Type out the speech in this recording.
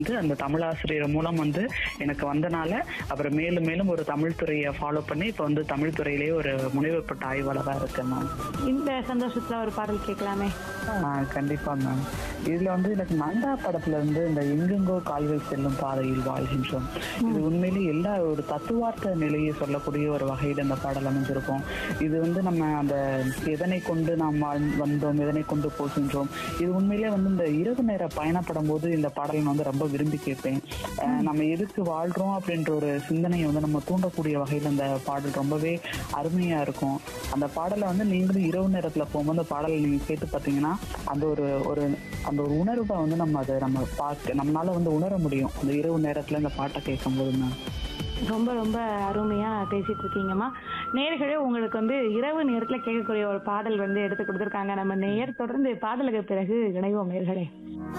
வந்து அந்த தமிழ் ஆசிரியர் மூலம் வந்து எனக்கு வந்தனால அப்புறம் மேலும் மேலும் ஒரு தமிழ் துறையை ஃபாலோ பண்ணி இப்போ வந்து தமிழ் துறையிலேயே ஒரு முனைவு பெற்ற ஆய்வாளராக இருக்கேன் மேம் இந்த சந்தோஷத்துல ஒரு பாடல் கேட்கலாமே ஆஹ் கண்டிப்பா மேம் இதுல வந்து எனக்கு நந்தா படத்துல இருந்து இந்த எங்கெங்கோ கால்கள் செல்லும் பாதையில் வாழ்கின்றோம் இது உண்மையிலேயே எல்லா ஒரு தத்துவார்த்த நிலையை சொல்லக்கூடிய ஒரு வகையில் இந்த பாடல் அமைஞ்சிருக்கும் இது வந்து நம்ம அந்த எதனை கொண்டு நாம் வாழ்- வந்தோம் எதனை கொண்டு போகின்றோம் இது உண்மையிலேயே வந்து இந்த இரவு நேர பயணப்படும் போது இந்த பாடலை நான் வந்து ரொம்ப விரும்பி கேட்பேன் ஆஹ் நம்ம எதுக்கு வாழ்றோம் அப்படின்ற ஒரு சிந்தனையை வந்து நம்ம தூண்டக்கூடிய வகையில் அந்த பாடல் ரொம்பவே அருமையா இருக்கும் அந்த பாடலை வந்து நீங்களும் இரவு நேரத்துல போகும்போது அந்த பாடலை நீங்க கேட்டு பார்த்தீங்கன்னா அந்த ஒரு ஒரு அந்த ஒரு உணர்வை வந்து நம்ம அதை நம்ம பார்க்க நம்மளால வந்து உணர முடியும் அந்த இரவு நேரத்துல இந்த பாட்டை கேட்கும் போது மேம் ரொம்ப ரொம்ப அருமையா பேசிட்டு இருக்கீங்கம்மா நேர்களே உங்களுக்கு வந்து இரவு நேரத்துல கேட்கக்கூடிய ஒரு பாடல் வந்து எடுத்து கொடுத்துருக்காங்க நம்ம நேயர் தொடர்ந்து பாடலுக்கு பிறகு இணைவோம் நேர்களே